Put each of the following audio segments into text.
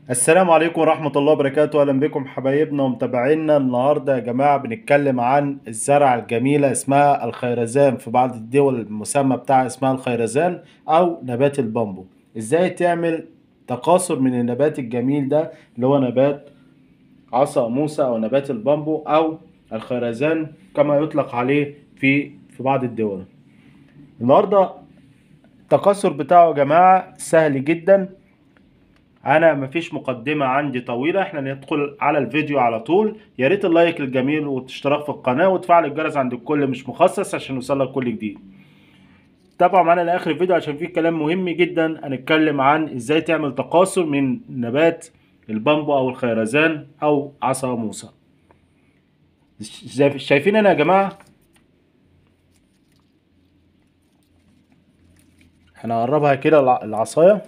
السلام عليكم ورحمة الله وبركاته أهلا بكم حبايبنا ومتابعينا النهاردة يا جماعة بنتكلم عن الزرعة الجميلة اسمها الخيرزان في بعض الدول المسمى بتاعها اسمها الخيرزان أو نبات البامبو إزاي تعمل تقاصر من النبات الجميل ده اللي هو نبات عصا موسى أو نبات البامبو أو الخيرزان كما يطلق عليه في في بعض الدول النهاردة التكاثر بتاعه يا جماعة سهل جدا انا مفيش مقدمة عندي طويلة احنا ندخل على الفيديو على طول يا ريت اللايك الجميل والاشتراك في القناة وتفعل الجرس عند الكل مش مخصص عشان يوصلك كل جديد تابعوا معانا لاخر الفيديو عشان فيه كلام مهم جدا هنتكلم عن ازاي تعمل تقاصر من نبات البامبو او الخيرزان او عصا موسى شايفين هنا يا جماعة هنقربها كده العصاية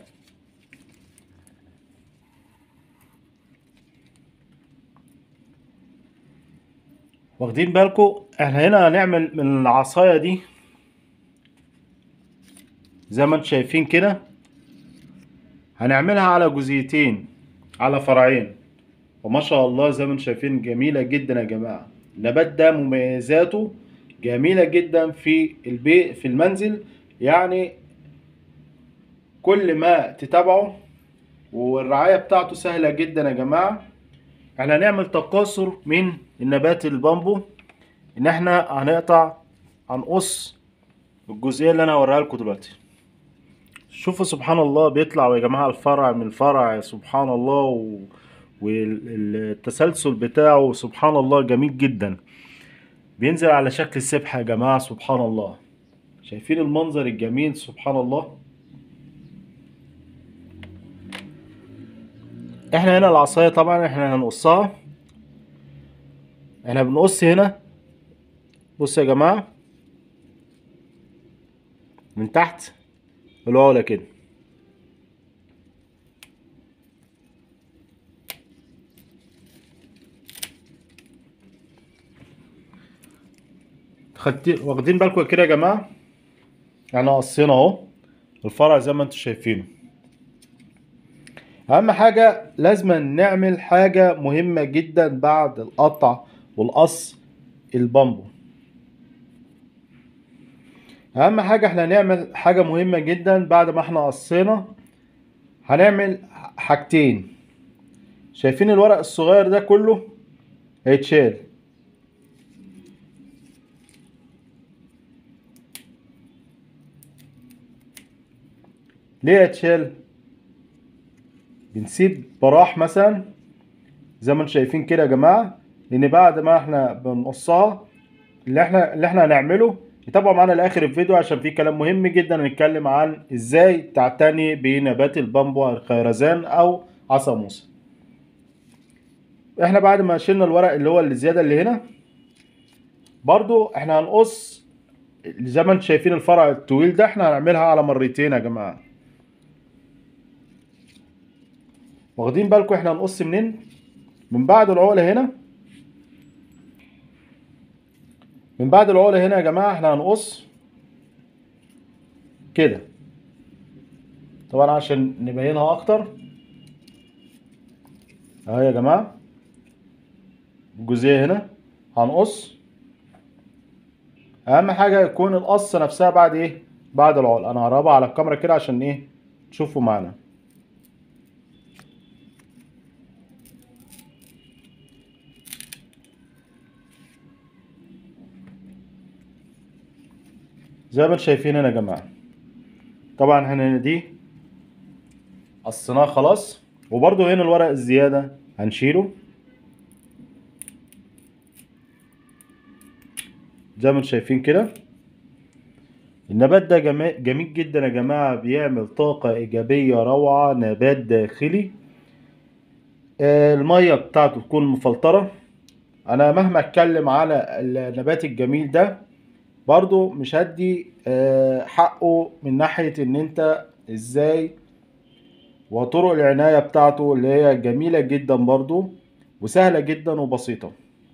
واخدين بالكم احنا هنا هنعمل من العصاية دي زي ما انتم شايفين كده هنعملها على جزئيتين على فرعين وما شاء الله زي ما انتم شايفين جميلة جدا يا جماعة النبات ده مميزاته جميلة جدا في البيت في المنزل يعني كل ما تتابعه والرعاية بتاعته سهلة جدا يا جماعة احنا هنعمل تقاصر من النبات البامبو ان احنا هنقطع هنقص الجزئيه اللي انا هوريها لكم دلوقتي شوفوا سبحان الله بيطلع يا جماعه الفرع من الفرع سبحان الله و... والتسلسل بتاعه سبحان الله جميل جدا بينزل على شكل سبحة يا جماعة سبحان الله شايفين المنظر الجميل سبحان الله احنا هنا العصاية طبعا احنا هنقصها احنا بنقص هنا بص يا جماعة من تحت العقلة كده خدتين واخدين بالكم كده يا جماعة يعني قصينا اهو الفرع زي ما انتم شايفينه اهم حاجة لازم نعمل حاجة مهمة جدا بعد القطع والقص البامبو اهم حاجة احنا هنعمل حاجة مهمة جدا بعد ما احنا قصينا هنعمل حاجتين شايفين الورق الصغير ده كله هيتشال ليه هيتشال بنسيب براح مثلا زي ما انتم شايفين كده يا جماعه لان بعد ما احنا بنقصها اللي احنا اللي احنا هنعمله يتابعوا معانا لاخر الفيديو عشان في كلام مهم جدا هنتكلم عن ازاي تعتني بنبات البامبو الخيرزان او عصا موسى احنا بعد ما شلنا الورق اللي هو اللي زياده اللي هنا برضو احنا هنقص زي ما انتم شايفين الفرع الطويل ده احنا هنعملها على مرتين يا جماعه واخدين بالكم احنا هنقص منين من بعد العقله هنا من بعد العقله هنا يا جماعه احنا هنقص كده طبعا عشان نبينها اكتر اهي يا جماعه الجزئيه هنا هنقص اهم حاجه يكون القص نفسها بعد ايه بعد العقله انا هقربها على الكاميرا كده عشان ايه تشوفوا معانا زي ما انتم شايفين هنا يا جماعه طبعا هنا دي قصيناها خلاص وبرده هنا الورق الزياده هنشيله زي ما انتم شايفين كده النبات ده جميل جدا يا جماعه بيعمل طاقه ايجابيه روعه نبات داخلي الميه بتاعته تكون مفلتره انا مهما اتكلم على النبات الجميل ده برضو مش هدي حقه من ناحية ان انت ازاي وطرق العناية بتاعته اللي هي جميلة جدا برضو وسهلة جدا وبسيطة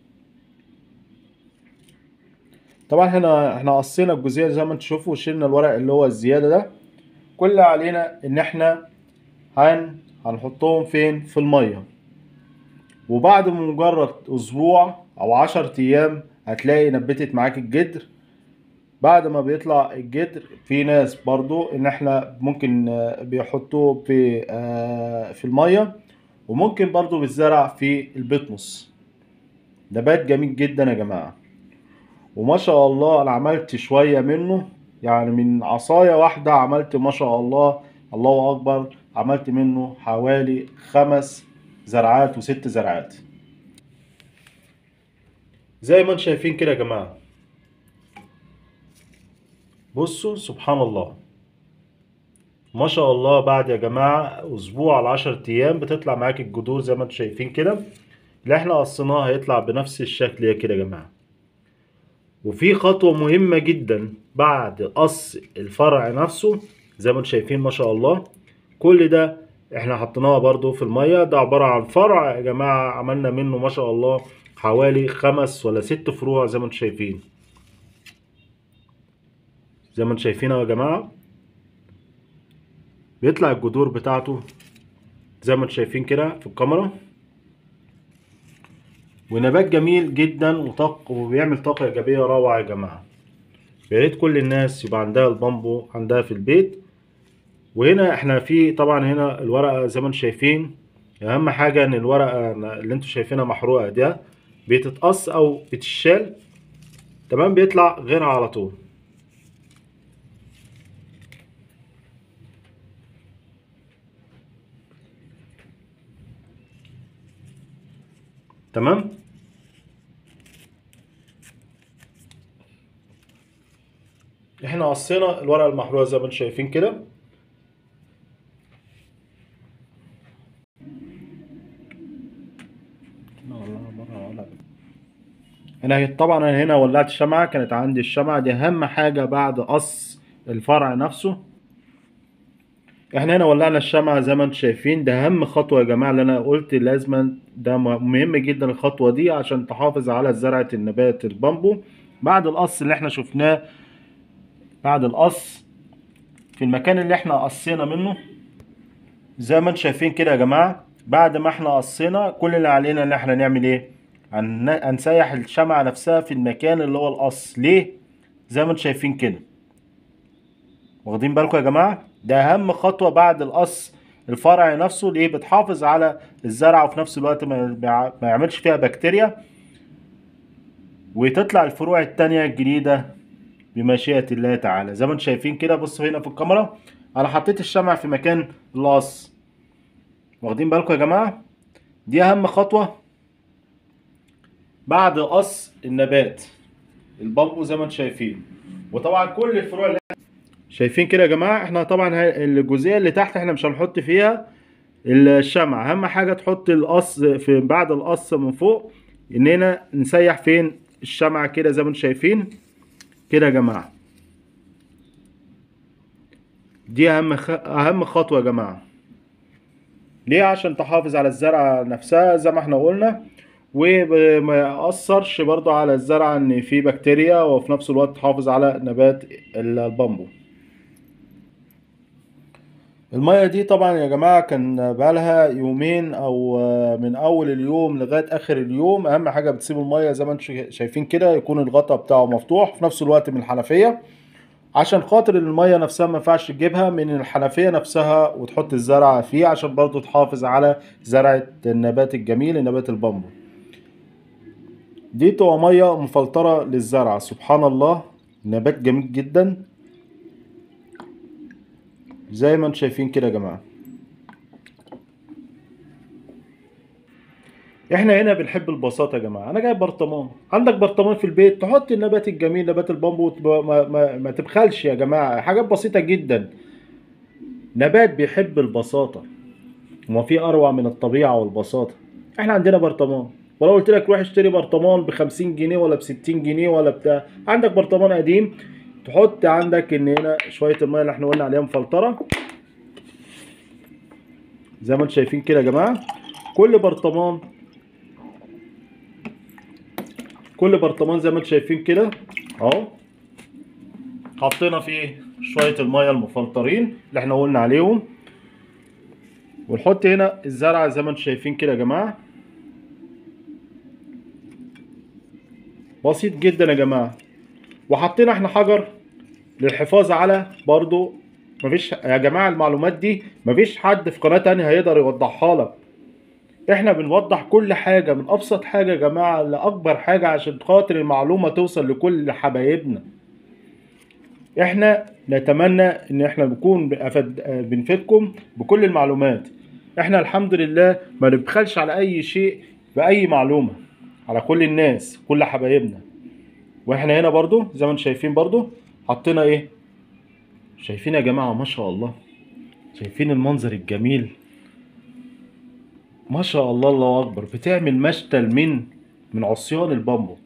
طبعا احنا احنا قصينا الجزئية زي ما انتم تشوفوا وشلنا الورق اللي هو الزيادة ده كل اللي علينا ان احنا هن هنحطهم فين في المية وبعد مجرد اسبوع او عشر ايام هتلاقي نبتت معاك الجدر بعد ما بيطلع الجدر في ناس برضو ان احنا ممكن آه، بيحطوه في آه، في المية وممكن برضو بالزرع في البطمس نبات جميل جدا يا جماعة وما شاء الله انا عملت شوية منه يعني من عصاية واحدة عملت ما شاء الله الله اكبر عملت منه حوالي خمس زرعات وست زرعات زي ما انتم شايفين كده يا جماعة بصوا سبحان الله ما شاء الله بعد يا جماعة أسبوع على عشر أيام بتطلع معاك الجذور زي ما انتم شايفين كده اللي احنا قصيناه هيطلع بنفس الشكل كده يا جماعة وفي خطوة مهمة جدا بعد قص الفرع نفسه زي ما انتم شايفين ما شاء الله كل ده احنا حطيناه برضو في المية ده عبارة عن فرع يا جماعة عملنا منه ما شاء الله حوالي خمس ولا ست فروع زي ما انتم شايفين زي ما انتم شايفين اهو يا جماعة بيطلع الجذور بتاعته زي ما انتم شايفين كده في الكاميرا ونبات جميل جدا وطاق وبيعمل طاقة إيجابية روعة يا جماعة يا ريت كل الناس يبقى عندها البامبو عندها في البيت وهنا احنا في طبعا هنا الورقة زي ما انتم شايفين أهم حاجة إن الورقة اللي انتم شايفينها محروقة ده بتتقص أو بتشال تمام بيطلع غيرها على طول تمام احنا قصينا الورقه المحروقه زي ما انتم شايفين كده انا طبعا انا هنا ولعت الشمعة كانت عندي الشمعة دي اهم حاجة بعد قص الفرع نفسه احنا هنا ولعنا الشمعة زي ما انتم شايفين ده اهم خطوة يا جماعة اللي انا قلت لازما ده مهم جدا الخطوة دي عشان تحافظ على زرعة النبات البامبو بعد القص اللي احنا شفناه بعد القص في المكان اللي احنا قصينا منه زي ما انتم شايفين كده يا جماعة بعد ما احنا قصينا كل اللي علينا ان احنا نعمل ايه هن- هنسيح الشمعة نفسها في المكان اللي هو القص ليه زي ما انتم شايفين كده واخدين بالكم يا جماعة ده اهم خطوة بعد القص الفرع نفسه ليه بتحافظ على الزرعة وفي نفس الوقت ما ما ما يعملش فيها بكتيريا وتطلع الفروع التانية الجديدة بمشيئة الله تعالى زي ما انتم شايفين كده بصوا هنا في الكاميرا انا حطيت الشمع في مكان القص واخدين بالكم يا جماعة دي اهم خطوة بعد قص النبات البامبو زي ما انتم شايفين وطبعا كل الفروع اللي شايفين كده يا جماعه احنا طبعا ه- الجزئيه اللي تحت احنا مش هنحط فيها الشمع اهم حاجه تحط القص في بعد القص من فوق اننا نسيح فين الشمعة كده زي ما انتم شايفين كده يا جماعه دي اهم خ... اهم خطوه يا جماعه ليه عشان تحافظ على الزرعه نفسها زي ما احنا قلنا وما يأثرش برضو على الزرعة ان في بكتيريا وفي نفس الوقت تحافظ على نبات البامبو المية دي طبعا يا جماعة كان بقالها يومين او من اول اليوم لغاية اخر اليوم اهم حاجة بتسيب المية زي ما انتم شايفين كده يكون الغطا بتاعه مفتوح في نفس الوقت من الحنفية عشان خاطر المية نفسها ما ينفعش تجيبها من الحنفية نفسها وتحط الزرعة فيه عشان برضو تحافظ على زرعة النبات الجميل نبات البامبو دي تبقى مية مفلترة للزرع سبحان الله نبات جميل جدا زي ما انتم شايفين كده يا جماعة احنا هنا بنحب البساطة يا جماعة انا جايب برطمان عندك برطمان في البيت تحط النبات الجميل نبات البامبو ما, ما, ما تبخلش يا جماعة حاجات بسيطة جدا نبات بيحب البساطة وما في اروع من الطبيعة والبساطة احنا عندنا برطمان ولو قلت لك روح اشتري برطمان ب 50 جنيه ولا ب 60 جنيه ولا بتاع عندك برطمان قديم تحط عندك ان هنا شويه الميه اللي احنا قلنا عليها مفلتره زي ما انتم شايفين كده يا جماعه كل برطمان كل برطمان زي ما انتم شايفين كده اهو حطينا فيه شويه الميه المفلترين اللي احنا قلنا عليهم ونحط هنا الزرعة زي ما انتم شايفين كده يا جماعة بسيط جدا يا جماعة وحطينا احنا حجر للحفاظ على برضو مفيش يا جماعة المعلومات دي مفيش حد في قناة تانية هيقدر يوضحها لك احنا بنوضح كل حاجة من ابسط حاجة يا جماعة لاكبر حاجة عشان خاطر المعلومة توصل لكل حبايبنا احنا نتمنى ان احنا نكون بأفد... بنفيدكم بكل المعلومات احنا الحمد لله ما نبخلش على اي شيء باي معلومة على كل الناس كل حبايبنا واحنا هنا برضو زي ما انتم شايفين برضو حطينا ايه شايفين يا جماعة ما شاء الله شايفين المنظر الجميل ما شاء الله الله اكبر بتعمل مشتل من من عصيان البامبو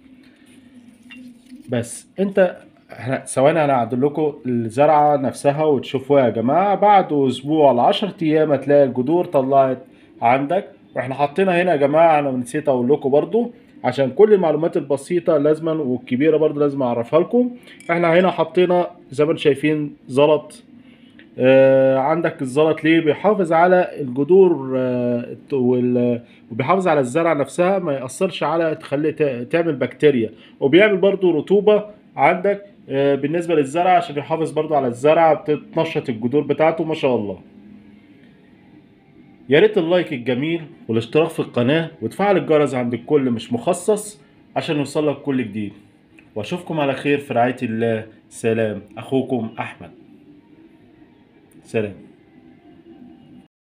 بس انت احنا ثواني انا هعدل لكم الزرعه نفسها وتشوفوها يا جماعه بعد اسبوع ل 10 ايام هتلاقي الجذور طلعت عندك واحنا حاطينها هنا يا جماعه انا نسيت اقول لكم برضو عشان كل المعلومات البسيطه لازما والكبيره برضو لازم اعرفها لكم احنا هنا حطينا زي ما انتم شايفين زلط آه، عندك الزلط ليه بيحافظ على الجذور آه، وال- وبيحافظ على الزرعه نفسها ما ياثرش على تخلي ت- تعمل بكتيريا وبيعمل برضو رطوبه عندك آه، بالنسبه للزرع عشان يحافظ برضو على الزرعه بتتنشط الجذور بتاعته ما شاء الله يا ريت اللايك الجميل والاشتراك في القناه وتفعل الجرس عند الكل مش مخصص عشان يوصلك كل جديد واشوفكم على خير في رعايه الله سلام اخوكم احمد سلام